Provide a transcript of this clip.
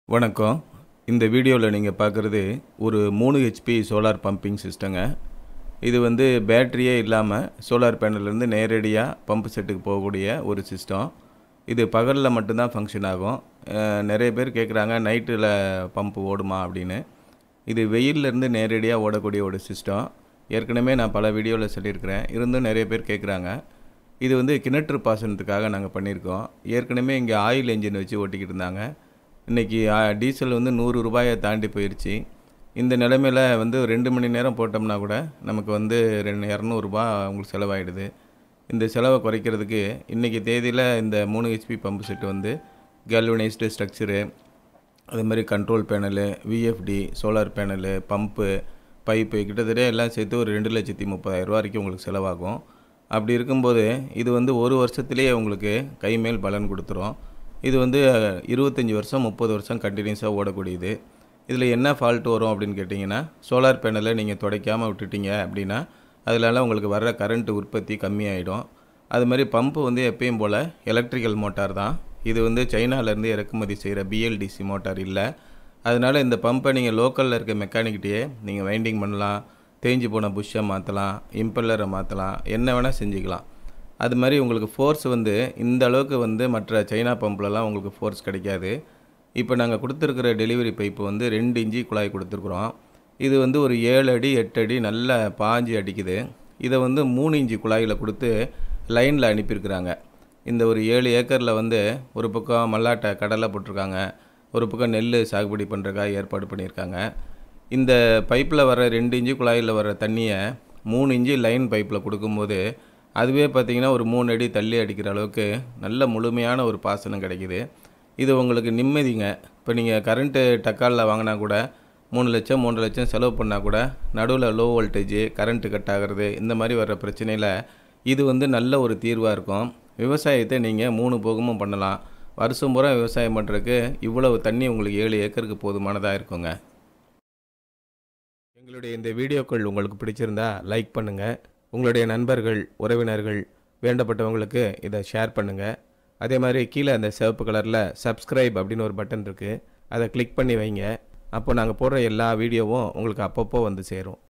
வணக்கம் இந்த வீடியோவில் நீங்கள் பார்க்குறது ஒரு மூணு ஹெச்பி சோலார் பம்பிங் சிஸ்டங்க இது வந்து பேட்டரியே இல்லாமல் சோலார் பேனல்லேருந்து நேரடியாக பம்பு செட்டுக்கு போகக்கூடிய ஒரு சிஸ்டம் இது பகலில் மட்டும்தான் ஃபங்க்ஷன் ஆகும் அஹ், நிறைய பேர் கேட்குறாங்க நைட்டில் பம்பு ஓடுமா அப்படின்னு இது வெயில்லேருந்து நேரடியாக ஓடக்கூடிய ஒரு சிஸ்டம் ஏற்கனவே நான் பல வீடியோவில் சொல்லியிருக்கிறேன் இருந்தும் நிறைய பேர் கேட்குறாங்க இது வந்து கிணற்று பாசனத்துக்காக நாங்கள் பண்ணியிருக்கோம் ஏற்கனவே இங்கே ஆயில் என்ஜின் வச்சு ஓட்டிக்கிட்டு இருந்தாங்க இன்றைக்கி டீசல் வந்து நூறு ரூபாயை தாண்டி போயிடுச்சு இந்த நிலைமையில் வந்து ஒரு ரெண்டு மணி நேரம் போட்டோம்னா கூட நமக்கு வந்து ரெண்டு இரநூறுபா உங்களுக்கு செலவாயிடுது இந்த செலவை குறைக்கிறதுக்கு இன்றைக்கி தேதியில் இந்த மூணு ஹெச்பி பம்பு செட்டு வந்து கேல்வனைஸ்டு ஸ்ட்ரக்சரு அதே மாதிரி control panel VFD solar panel pump pipe கிட்டத்தட்ட எல்லாம் சேர்த்து ஒரு ரெண்டு லட்சத்தி முப்பதாயிரரூவா வரைக்கும் உங்களுக்கு செலவாகும் அப்படி இருக்கும்போது இது வந்து ஒரு வருஷத்துலேயே உங்களுக்கு கை மேல் பலன் கொடுத்துரும் இது வந்து இருபத்தஞ்சி வருஷம் முப்பது வருஷம் கண்டினியூஸாக ஓடக்கூடியது இதில் என்ன ஃபால்ட் வரும் அப்படின்னு கேட்டிங்கன்னா சோலார் பேனலை நீங்கள் துடைக்காமல் விட்டுட்டீங்க அப்படின்னா அதிலால உங்களுக்கு வர்ற கரண்ட் உற்பத்தி கம்மியாயிடும் அது மாதிரி பம்பு வந்து எப்பயும் போல் எலக்ட்ரிக்கல் மோட்டார் தான் இது வந்து சைனாலேருந்து இறக்குமதி செய்கிற பிஎல்டிசி மோட்டார் இல்லை அதனால் இந்த பம்பை நீங்கள் லோக்கலில் இருக்க மெக்கானிக்கிட்டேயே நீங்கள் வைண்டிங் பண்ணலாம் தேஞ்சு போன புஷ்ஷை மாற்றலாம் இம்பல்லரை மாற்றலாம் என்ன வேணால் செஞ்சுக்கலாம் அது மாதிரி உங்களுக்கு ஃபோர்ஸ் வந்து இந்த அளவுக்கு வந்து மற்ற சைனா பம்ப்லலாம் உங்களுக்கு ஃபோர்ஸ் கிடைக்காது இப்போ நாங்கள் கொடுத்துருக்குற டெலிவரி பைப்பு வந்து ரெண்டு இன்ச்சி குழாய் கொடுத்துருக்குறோம் இது வந்து ஒரு ஏழு அடி எட்டு அடி நல்லா பாஞ்சு அடிக்குது இதை வந்து மூணு இன்ச்சி குழாயில் கொடுத்து லைனில் அனுப்பியிருக்கிறாங்க இந்த ஒரு ஏழு ஏக்கரில் வந்து ஒரு பக்கம் மல்லாட்டை கடலை போட்டிருக்காங்க ஒரு பக்கம் நெல் சாகுபடி பண்ணுறக்காக ஏற்பாடு பண்ணியிருக்காங்க இந்த பைப்பில் வர ரெண்டு இன்ச்சு குழாயில் வர தண்ணியை மூணு இன்ச்சு லைன் பைப்பில் கொடுக்கும்போது அதுவே பார்த்திங்கன்னா ஒரு மூணு அடி தள்ளி அடிக்கிற அளவுக்கு நல்ல முழுமையான ஒரு பாசனம் கிடைக்குது இது உங்களுக்கு நிம்மதிங்க இப்போ நீங்கள் கரண்ட்டு டக்காலில் வாங்கினா கூட மூணு லட்சம் மூன்று லட்சம் செலவு பண்ணால் கூட நடுவில் லோ வோல்டேஜ் கரண்ட்டு கட் ஆகிறது இந்த மாதிரி வர்ற பிரச்சனையில் இது வந்து நல்ல ஒரு தீர்வாக இருக்கும் விவசாயத்தை நீங்கள் மூணு போகமும் பண்ணலாம் வருஷம் பூரா விவசாயம் பண்ணுறதுக்கு இவ்வளவு தண்ணி உங்களுக்கு ஏழு ஏக்கருக்கு போதுமானதாக இருக்குங்க எங்களுடைய இந்த வீடியோக்கள் உங்களுக்கு பிடிச்சிருந்தா லைக் பண்ணுங்கள் உங்களுடைய நண்பர்கள் உறவினர்கள் வேண்டப்பட்டவங்களுக்கு இதை ஷேர் பண்ணுங்கள் அதே மாதிரி கீழே அந்த சிவப்பு கலரில் சப்ஸ்கிரைப் அப்படின்னு ஒரு பட்டன் இருக்குது அதை கிளிக் பண்ணி வைங்க அப்போ நாங்கள் போடுற எல்லா வீடியோவும் உங்களுக்கு அப்பப்போ வந்து சேரும்